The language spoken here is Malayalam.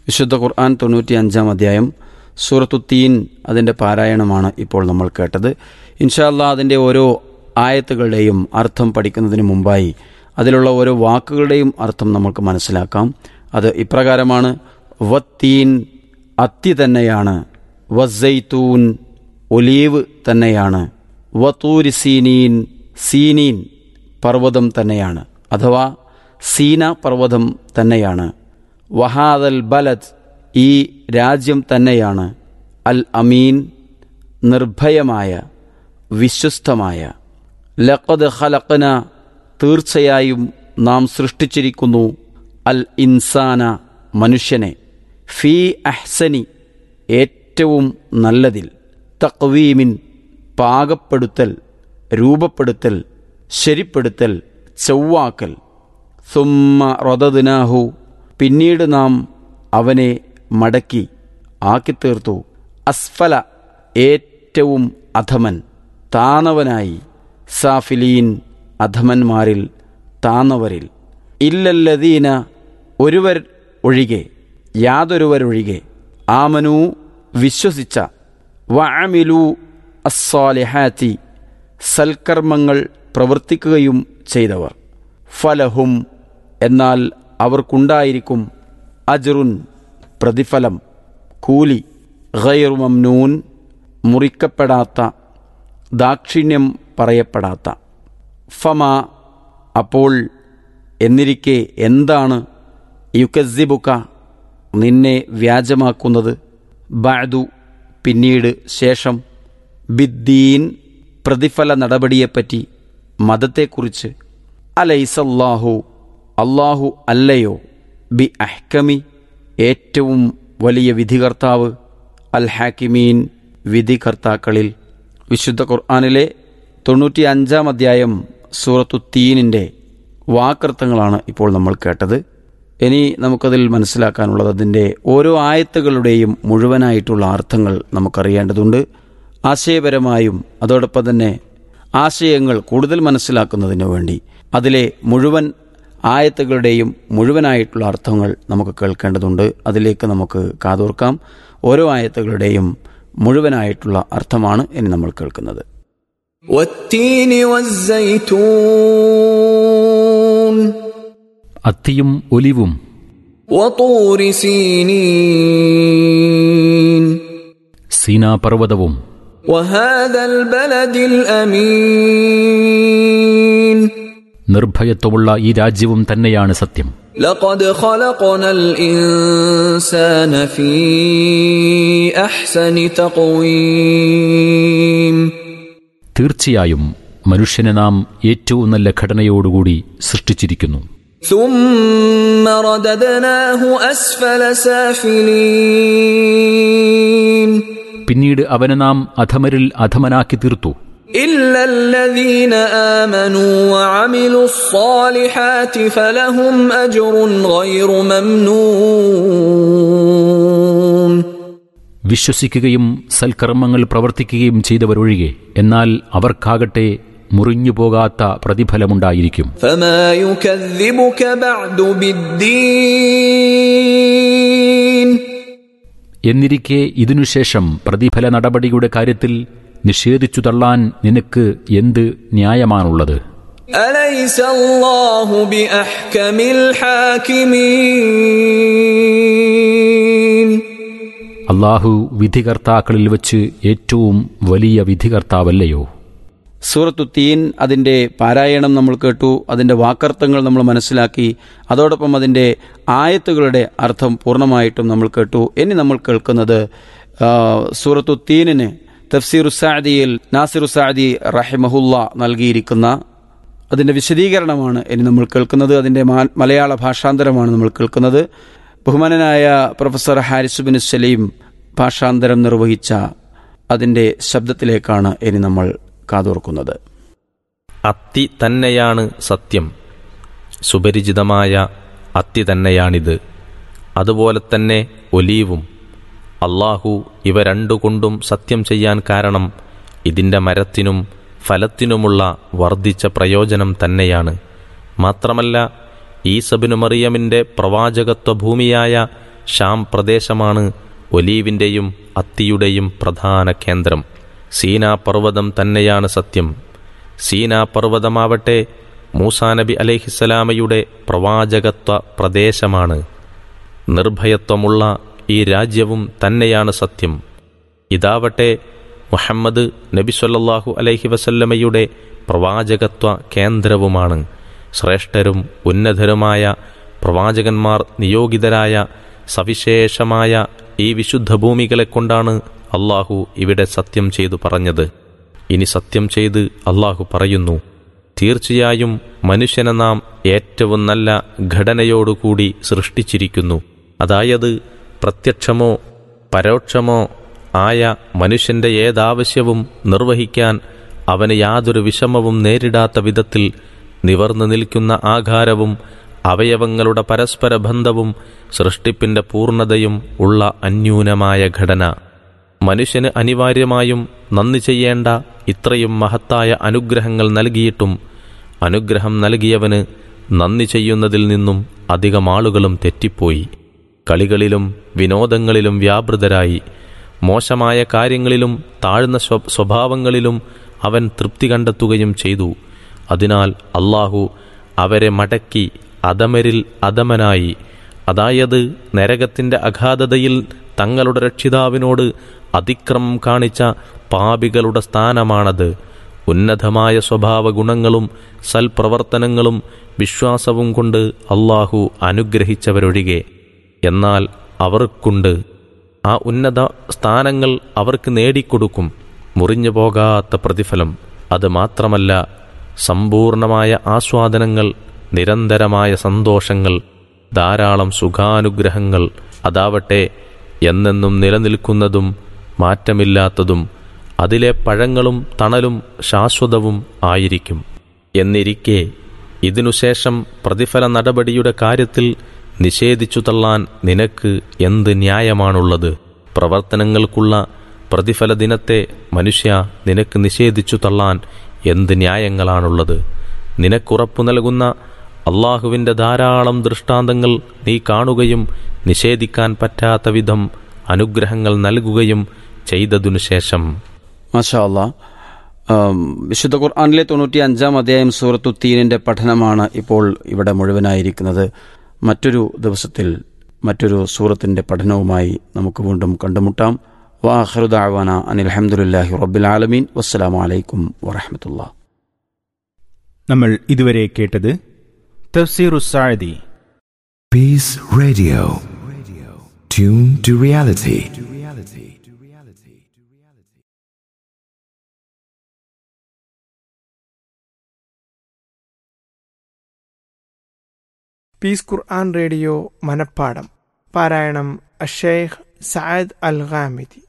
വിശുദ്ധ ഖുർആൻ തൊണ്ണൂറ്റി അഞ്ചാം അധ്യായം സൂറത്തു തീൻ അതിൻ്റെ പാരായണമാണ് ഇപ്പോൾ നമ്മൾ കേട്ടത് ഇൻഷാല്ല അതിൻ്റെ ഓരോ ആയത്തുകളുടെയും അർത്ഥം പഠിക്കുന്നതിന് മുമ്പായി അതിലുള്ള ഓരോ വാക്കുകളുടെയും അർത്ഥം നമുക്ക് മനസ്സിലാക്കാം അത് ഇപ്രകാരമാണ് വത്തീൻ അത്തി തന്നെയാണ് വസൈത്തൂൻ ഒലീവ് തന്നെയാണ് വത്തൂരി സീനീൻ സീനീൻ പർവ്വതം തന്നെയാണ് അഥവാ സീന പർവ്വതം തന്നെയാണ് വഹാദൽ ബലദ് ഈ രാജ്യം തന്നെയാണ് അൽ അമീൻ നിർഭയമായ വിശ്വസ്തമായ ലഖദ് ഖലഖന തീർച്ചയായും നാം സൃഷ്ടിച്ചിരിക്കുന്നു അൽ ഇൻസാന മനുഷ്യനെ ഫീ അഹ്സനി ഏറ്റവും നല്ലതിൽ തക്വീമിൻ പാകപ്പെടുത്തൽ രൂപപ്പെടുത്തൽ ശരിപ്പെടുത്തൽ ചൊവ്വാക്കൽ സുമ്മ റൊദദിനാഹു പിന്നീട് നാം അവനെ മടക്കി ആക്കിത്തീർത്തു അസ്ഫല ഏറ്റവും അധമൻ താണവനായി സാഫിലീൻ അധമന്മാരിൽ താന്നവരിൽ ഇല്ലല്ലദീന ഒരുവർ ഒഴികെ യാതൊരുവരൊഴികെ ആമനു വിശ്വസിച്ച വഅമിലു അസ്സാലിഹാത്തി സൽക്കർമ്മങ്ങൾ പ്രവർത്തിക്കുകയും ചെയ്തവർ ഫലഹും എന്നാൽ അവർക്കുണ്ടായിരിക്കും അജറുൻ പ്രതിഫലം കൂലി ഗൈറു മംനൂൻ മുറിക്കപ്പെടാത്ത ദാക്ഷിണ്യം പറയപ്പെടാത്ത ഫമ അപ്പോൾ എന്നിരിക്കെ എന്താണ് യുക്കസിബുക്ക നിന്നെ വ്യാജമാക്കുന്നത് ബാദു പിന്നീട് ശേഷം ബിദ്ദീൻ പ്രതിഫല നടപടിയെപ്പറ്റി മതത്തെക്കുറിച്ച് അലൈസല്ലാഹു അള്ളാഹു അല്ലയോ ബി അഹ്കമി ഏറ്റവും വലിയ വിധികർത്താവ് അൽ ഹാക്കിമീൻ വിധികർത്താക്കളിൽ വിശുദ്ധ ഖുർആാനിലെ തൊണ്ണൂറ്റി അഞ്ചാം അധ്യായം സൂറത്തു തീനിൻ്റെ വാക്കർത്ഥങ്ങളാണ് ഇപ്പോൾ നമ്മൾ കേട്ടത് ഇനി നമുക്കതിൽ മനസ്സിലാക്കാനുള്ളത് അതിൻ്റെ ഓരോ ആയത്തുകളുടെയും മുഴുവനായിട്ടുള്ള അർത്ഥങ്ങൾ നമുക്കറിയേണ്ടതുണ്ട് ആശയപരമായും അതോടൊപ്പം തന്നെ ആശയങ്ങൾ കൂടുതൽ മനസ്സിലാക്കുന്നതിനു വേണ്ടി അതിലെ മുഴുവൻ ആയത്തുകളുടെയും മുഴുവനായിട്ടുള്ള അർത്ഥങ്ങൾ നമുക്ക് കേൾക്കേണ്ടതുണ്ട് അതിലേക്ക് നമുക്ക് കാതോർക്കാം ഓരോ ആയത്തുകളുടെയും മുഴുവനായിട്ടുള്ള അർത്ഥമാണ് ഇനി നമ്മൾ കേൾക്കുന്നത് والتين والزيتون അത്തിയും ഒലിവും وطور سينين സീനാപർവ്വതവും وهذا البلد الأمين നിർഭയത്വമുള്ള ഈ രാജ്യവും തന്നെയാണ് സത്യം لقد خلقنا الإنسان في أحسن تقويم തീർച്ചയായും മനുഷ്യനെ നാം ഏറ്റവും നല്ല ഘടനയോടുകൂടി സൃഷ്ടിച്ചിരിക്കുന്നു ثم رددناه أسفل سافلين പിന്നീട് അവനെ നാം അധമരിൽ അധമനാക്കി തീർത്തു إلا الذين آمنوا وعملوا الصالحات فلهم أجر غير ممنون വിശ്വസിക്കുകയും സൽക്കർമ്മങ്ങൾ പ്രവർത്തിക്കുകയും ചെയ്തവരൊഴികെ എന്നാൽ അവർക്കാകട്ടെ മുറിഞ്ഞു പോകാത്ത പ്രതിഫലമുണ്ടായിരിക്കും فما يكذبك بعد بالدين എന്നിരിക്കെ ഇതിനുശേഷം പ്രതിഫല നടപടിയുടെ കാര്യത്തിൽ നിഷേധിച്ചു തള്ളാൻ നിനക്ക് എന്ത് ന്യായമാണുള്ളത് أليس الله بأحكم الحاكمين അള്ളാഹു വിധികർത്താക്കളിൽ വച്ച് ഏറ്റവും വലിയ വിധികർത്താവല്ലയോ സൂറത്തു തീൻ അതിൻ്റെ പാരായണം നമ്മൾ കേട്ടു അതിൻ്റെ വാക്കർത്ഥങ്ങൾ നമ്മൾ മനസ്സിലാക്കി അതോടൊപ്പം അതിൻ്റെ ആയത്തുകളുടെ അർത്ഥം പൂർണ്ണമായിട്ടും നമ്മൾ കേട്ടു ഇനി നമ്മൾ കേൾക്കുന്നത് ആ, സൂറത്തു തീനിന് തഫ്സീറുസാദിയിൽ നാസിറുസാദി റഹിമഹുല്ല നൽകിയിരിക്കുന്ന അതിൻ്റെ വിശദീകരണമാണ് ഇനി നമ്മൾ കേൾക്കുന്നത് അതിൻ്റെ മാ- മലയാള ഭാഷാന്തരമാണ് നമ്മൾ കേൾക്കുന്നത് ബഹുമാനനായ പ്രൊഫസർ ഹാരിസ് ബിൻ സലീം ഭാഷാന്തരം നിർവഹിച്ച അതിൻ്റെ ശബ്ദത്തിലേക്കാണ് ഇനി നമ്മൾ കാതോർക്കുന്നത് അത്തി തന്നെയാണ് സത്യം സുപരിചിതമായ അത്തി തന്നെയാണിത് അതുപോലെ തന്നെ ഒലീവും അള്ളാഹു ഇവ രണ്ടുകൊണ്ടും സത്യം ചെയ്യാൻ കാരണം ഇതിൻ്റെ മരത്തിനും ഫലത്തിനുമുള്ള വർദ്ധിച്ച പ്രയോജനം തന്നെയാണ് മാത്രമല്ല ഈസബിനു മറിയമിൻ്റെ പ്രവാചകത്വ ഭൂമിയായ ഷാം പ്രദേശമാണ് ഒലീവിൻ്റെയും അത്തിയുടെയും പ്രധാന കേന്ദ്രം സീനാ പർവ്വതം തന്നെയാണ് സത്യം സീനാ പർവ്വതമാവട്ടെ മൂസാ നബി അലൈഹിസ്സലാമയുടെ പ്രവാചകത്വ പ്രദേശമാണ് നിർഭയത്വമുള്ള ഈ രാജ്യവും തന്നെയാണ് സത്യം ഇതാവട്ടെ മുഹമ്മദ് നബി സല്ലല്ലാഹു അലൈഹി വസല്ലമയുടെ പ്രവാചകത്വ കേന്ദ്രവുമാണ് ശ്രേഷ്ഠരും ഉന്നതരുമായ പ്രവാചകന്മാർ നിയോഗിതരായ സവിശേഷമായ ഈ വിശുദ്ധ ഭൂമികളെ കൊണ്ടാണ് അള്ളാഹു ഇവിടെ സത്യം ചെയ്തു പറഞ്ഞത് ഇനി സത്യം ചെയ്ത് അള്ളാഹു പറയുന്നു തീർച്ചയായും മനുഷ്യനെ നാം ഏറ്റവും നല്ല ഘടനയോടുകൂടി സൃഷ്ടിച്ചിരിക്കുന്നു അതായത് പ്രത്യക്ഷമോ പരോക്ഷമോ ആയ മനുഷ്യന്റെ ഏതാവശ്യവും നിർവഹിക്കാൻ അവന് യാതൊരു വിഷമവും നേരിടാത്ത വിധത്തിൽ നിവർന്നു നിൽക്കുന്ന ആകാരവും അവയവങ്ങളുടെ പരസ്പര ബന്ധവും സൃഷ്ടിപ്പിന്റെ പൂർണ്ണതയും ഉള്ള അന്യൂനമായ ഘടന മനുഷ്യന് അനിവാര്യമായും നന്ദി ചെയ്യേണ്ട ഇത്രയും മഹത്തായ അനുഗ്രഹങ്ങൾ നൽകിയിട്ടും അനുഗ്രഹം നൽകിയവന് നന്ദി ചെയ്യുന്നതിൽ നിന്നും അധികം ആളുകളും തെറ്റിപ്പോയി കളികളിലും വിനോദങ്ങളിലും വ്യാപൃതരായി മോശമായ കാര്യങ്ങളിലും താഴ്ന്ന സ്വ- സ്വഭാവങ്ങളിലും അവൻ തൃപ്തി കണ്ടെത്തുകയും ചെയ്തു അതിനാൽ അള്ളാഹു അവരെ മടക്കി അധമരിൽ അധമനായി അതായത് നരകത്തിന്റെ അഗാധതയിൽ തങ്ങളുടെ രക്ഷിതാവിനോട് അതിക്രമം കാണിച്ച പാപികളുടെ സ്ഥാനമാണത് ഉന്നതമായ സ്വഭാവ ഗുണങ്ങളും സൽപ്രവർത്തനങ്ങളും വിശ്വാസവും കൊണ്ട് അള്ളാഹു അനുഗ്രഹിച്ചവരൊഴികെ എന്നാൽ അവർക്കുണ്ട് ആ ഉന്നത സ്ഥാനങ്ങൾ അവർക്ക് നേടിക്കൊടുക്കും മുറിഞ്ഞു പോകാത്ത പ്രതിഫലം അത് മാത്രമല്ല സമ്പൂർണമായ ആസ്വാദനങ്ങൾ നിരന്തരമായ സന്തോഷങ്ങൾ ധാരാളം സുഖാനുഗ്രഹങ്ങൾ അതാവട്ടെ എന്നെന്നും നിലനിൽക്കുന്നതും മാറ്റമില്ലാത്തതും അതിലെ പഴങ്ങളും തണലും ശാശ്വതവും ആയിരിക്കും എന്നിരിക്കെ ഇതിനുശേഷം പ്രതിഫല നടപടിയുടെ കാര്യത്തിൽ നിഷേധിച്ചു തള്ളാൻ നിനക്ക് എന്ത് ന്യായമാണുള്ളത് പ്രവർത്തനങ്ങൾക്കുള്ള പ്രതിഫല ദിനത്തെ മനുഷ്യ നിനക്ക് നിഷേധിച്ചു തള്ളാൻ എന്ത് ന്യായങ്ങളാണുള്ളത് നിനക്കുറപ്പു നൽകുന്ന അള്ളാഹുവിൻ്റെ ധാരാളം ദൃഷ്ടാന്തങ്ങൾ നീ കാണുകയും നിഷേധിക്കാൻ പറ്റാത്ത വിധം അനുഗ്രഹങ്ങൾ നൽകുകയും ചെയ്തതിനു ശേഷം മാഷാ അല്ലാ ആം, വിശുദ്ധ ഖുർആാനിലെ തൊണ്ണൂറ്റി അഞ്ചാം അധ്യായം സൂറത്തു തീനിന്റെ പഠനമാണ് ഇപ്പോൾ ഇവിടെ മുഴുവനായിരിക്കുന്നത് മറ്റൊരു ദിവസത്തിൽ മറ്റൊരു സൂറത്തിന്റെ പഠനവുമായി നമുക്ക് വീണ്ടും കണ്ടുമുട്ടാം വാഹറുദാവാന അനിൽ അഹമ്മദുല്ലാഹി റബ്ബിൽ ആലമീൻ വസ്സലാമു അലൈക്കും വറഹമത്തുള്ള നമ്മൾ ഇതുവരെ കേട്ടത് തഫ്സീറുസാഴതി Peace Radio. Tune to reality. Peace Quran radio മനപ്പാടം പാരായണം അഷേഖ് സയദ് അൽ ഖാമിദി